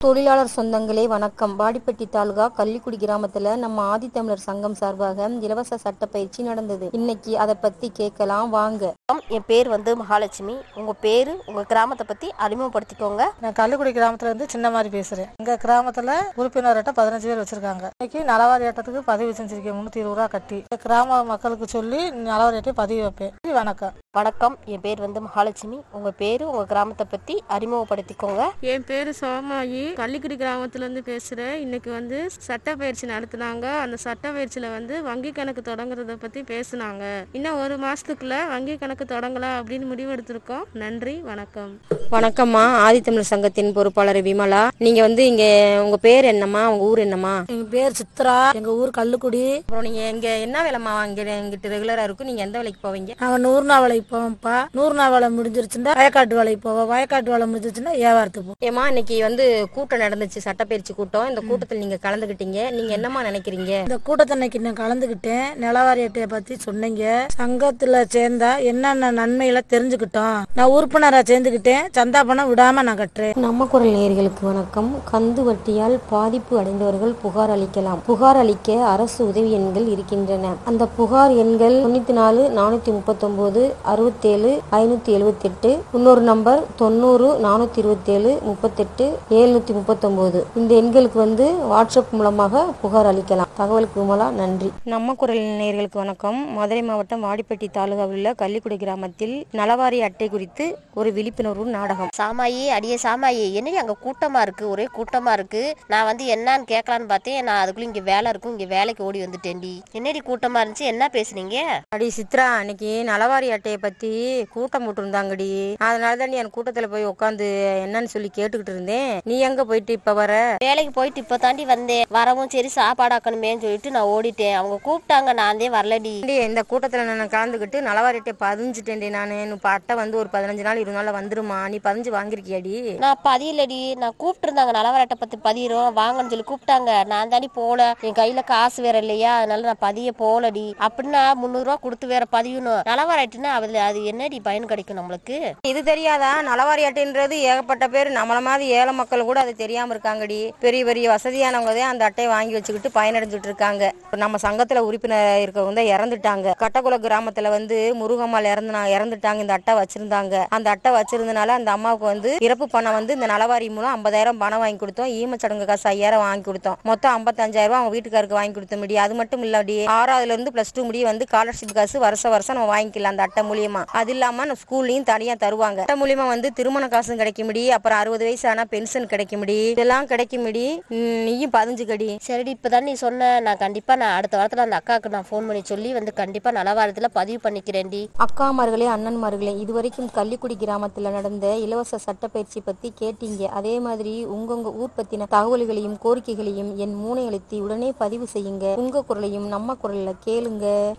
தொழிலாளர் சொந்தங்களே வணக்கம் வாடிப்பட்டி தாலுகா கள்ளிக்குடி கிராமத்துல நம்ம ஆதித்தமிழர் சங்கம் சார்பாக இலவச சட்ட பயிற்சி நடந்தது இன்னைக்கு அதை பத்தி கேட்கலாம் வாங்க என் பேர் வந்து மகாலட்சுமி உங்க பேரு உங்க கிராமத்தை பத்தி அறிமுகப்படுத்திக்கோங்க நான் கள்ளிக்குடி கிராமத்துல இருந்து சின்ன மாதிரி பேசுறேன் எங்க கிராமத்துல உறுப்பினர் அட்டை பதினஞ்சு பேர் வச்சிருக்காங்க இன்னைக்கு நலவாரி அட்டத்துக்கு பதிவு செஞ்சிருக்கேன் முன்னூத்தி இருபது ரூபா கட்டி இந்த கிராம மக்களுக்கு சொல்லி நலவாரி அட்டை பதிவு வைப்பேன் வணக்கம் வணக்கம் என் பேர் வந்து மகாலட்சுமி உங்க பேரு உங்க கிராமத்தை பத்தி அறிமுகப்படுத்திக்கோங்க என் பேர் சோமாயி கள்ளிக்குடி கிராமத்துலேருந்து பேசுகிறேன் இன்னைக்கு வந்து சட்ட பயிற்சி நடத்துனாங்க அந்த சட்ட பயிற்சியில் வந்து வங்கி கணக்கு தொடங்குறத பற்றி பேசுனாங்க இன்னும் ஒரு மாதத்துக்குள்ள வங்கி கணக்கு தொடங்கலாம் அப்படின்னு முடிவெடுத்திருக்கோம் நன்றி வணக்கம் வணக்கம்மா ஆதித்தமிழர் சங்கத்தின் பொறுப்பாளர் விமலா நீங்க வந்து இங்க உங்க பேர் என்னம்மா உங்க ஊர் என்னம்மா எங்க பேர் சித்ரா எங்க ஊர் கள்ளுக்குடி அப்புறம் நீங்க இங்க என்ன வேலைம்மா இங்க எங்கிட்ட ரெகுலரா இருக்கும் நீங்க எந்த வேலைக்கு போவீங்க நாங்க நூறு நாள் வேலைக்கு போவோம்ப்பா நூறு நாள் வேலை முடிஞ்சிருச்சுன்னா வயக்காட்டு வேலைக்கு போவோம் வயக்காட்டு வேலை முடிஞ்சிருச்சுன்னா வியாபாரத்துக்கு போவோம் ஏமா இன்னைக்கு வந்து கூட்டம் நடந்துச்சு சட்டப்பயிற்சி கூட்டம் இந்த கூட்டத்தில் நீங்க கலந்துக்கிட்டீங்க நீங்க என்னம்மா நினைக்கிறீங்க இந்த கூட்டத்தை இன்னைக்கு நான் கலந்துக்கிட்டேன் நிலவாரி அட்டையை பத்தி சொன்னீங்க சங்கத்துல சேர்ந்தா என்னென்ன நன்மைகளை தெரிஞ்சுக்கிட்டோம் நான் உறுப்பினரா சேர்ந்துக்கிட்டேன் சந்தா பணம் விடாம நான் கட்டுறேன் நம்ம குரல் நேயர்களுக்கு வணக்கம் கந்து வட்டியால் பாதிப்பு அடைந்தவர்கள் புகார் அளிக்கலாம் புகார் அளிக்க அரசு உதவி எண்கள் இருக்கின்றன அந்த புகார் எண்கள் தொண்ணூத்தி நாலு நானூத்தி முப்பத்தொன்பது அறுபத்தேழு ஐநூத்தி எழுபத்தி எட்டு இன்னொரு நம்பர் தொண்ணூறு நானூத்தி இருபத்தேழு முப்பத்தெட்டு எழுநூத்தி முப்பத்தொன்பது இந்த எண்களுக்கு வந்து வாட்ஸ்அப் மூலமாக புகார் அளிக்கலாம் தகவலுக்கு விமலா நன்றி நம்ம குரல் நேயர்களுக்கு வணக்கம் மதுரை மாவட்டம் வாடிப்பட்டி தாலுகாவில் உள்ள கள்ளிக்குடி கிராமத்தில் நலவாரி அட்டை குறித்து ஒரு விழிப்புணர்வு நாடகம் சாமாயி அடியே சாமாயி என்னடி அங்க கூட்டமா இருக்கு ஒரே கூட்டமா இருக்கு நான் வந்து என்னன்னு கேட்கலான்னு பார்த்தேன் நான் அதுக்குள்ள இங்க வேலை இருக்கும் இங்க வேலைக்கு ஓடி வந்துட்டேன்டி என்னடி கூட்டமா இருந்துச்சு என்ன பேசுனீங்க அடி சித்ரா அன்னைக்கு நலவாரி அட்டையை பத்தி கூட்டம் போட்டிருந்தாங்கடி அதனால தான் நீ என் கூட்டத்துல போய் உட்காந்து என்னன்னு சொல்லி கேட்டுக்கிட்டு இருந்தேன் நீ எங்க போயிட்டு இப்ப வர வேலைக்கு போயிட்டு இப்போ தாண்டி வந்தேன் வரவும் சரி சாப்பாடு ஆக்கணுமேன்னு சொல்லிட்டு நான் ஓடிட்டேன் அவங்க கூப்பிட்டாங்க நான் தான் வரலடி ஏண்டி, இந்த கூட்டத்துல நான் கலந்துக்கிட்டு நலவாரி அட்டை பதிஞ்சுட்டேன்டி நானு இப்ப அட்டை வந்து ஒரு பதினஞ்சு நாள் இருபது நாள்ல வந்துருமா நீ பதிஞ்சு வாங்கிருக்கியாடி நான் பதியலடி நான் கூப்பிட்டுருந்தாங்க நலவரட்டை பத்தி பதிகிறோம் வாங்கன்னு சொல்லி கூப்பிட்டாங்க நான் தாண்டி போல என் கையில காசு வேற இல்லையா அதனால நான் பதிய போலடி அப்படின்னா முந்நூறுரூவா கொடுத்து வேற பதியணும் நலவரட்டுன்னா அதுல அது என்னடி பயன் கிடைக்கும் நம்மளுக்கு இது தெரியாதா நலவாரி அட்டைன்றது ஏகப்பட்ட பேர் நம்மள மாதிரி ஏழை மக்கள் கூட அது தெரியாம இருக்காங்கடி பெரிய பெரிய வசதியானவங்க தான் அந்த அட்டையை வாங்கி வச்சுக்கிட்டு பயனடைஞ்சிட்டு இருக்காங்க இப்ப நம்ம சங்கத்துல உறுப்பினர் இருக்கவங்க தான் இறந்துட்டாங்க கட்டக்குள கிராமத்துல வந்து முருகம்மாள் இறந்து இறந்துட்டாங்க இந்த அட்டை வச்சிருந்தாங்க அந்த அட்டை வச்சிருந்தனால அந்த அம்மாவுக்கு வந்து இறப்பு பணம் வந்து இந்த நலவாரி மூலம் ஐம்பதாயிரம் பணம் வாங்கி கொடுத்தோம் ஈமச்சடங்கு காசு ஐயாயிரம் வாங்கி கொடுத்தோம் மொத்தம் ஐம்பத்தஞ்சாயிரம் ரூபாய் அவங்க வீட்டுக்காருக்கு வாங்கி கொடுத்த முடியும் அது மட்டும் இல்லாடி ஆறாவதுல இருந்து பிளஸ் டூ முடிய வந்து ஸ்காலர்ஷிப் காசு வருஷம் வருஷம் நம்ம வாங்கிக்கலாம் அந்த அட்டை மூலியமா அது இல்லாம நம்ம ஸ்கூல்லையும் தனியா தருவாங்க அட்டை மூலியமா வந்து திருமண காசும் கிடைக்க முடியும் அப்புறம் அறுபது வயசு ஆனா பென்ஷன் கிடைக்க முடியும் இதெல்லாம் கிடைக்க முடியும் நீயும் பதிஞ்சுக்கடி சரிடி இப்பதான் நீ சொன்ன நான் கண்டிப்பா நான் அடுத்த வாரத்துல அந்த அக்காவுக்கு நான் ஃபோன் பண்ணி சொல்லி வந்து கண்டிப்பா நலவாரத்துல பதிவு பண்ணிக்கிறேன்டி அக்காமார்களே அண்ணன்மார்களே இதுவரைக்கும் கள்ளிக்குடி கிராமத்துல நடந்த இலவச சட்டப்பயிற்சி பத்தி கேட்டீங்க அதே மாதிரி உங்கவுங்க ஊர் பத்தின தகவல்களையும் கோரிக்கைகளையும் என் மூனை அழுத்தி உடனே பதிவு செய்யுங்க உங்க குரலையும் நம்ம குரல்ல கேளுங்க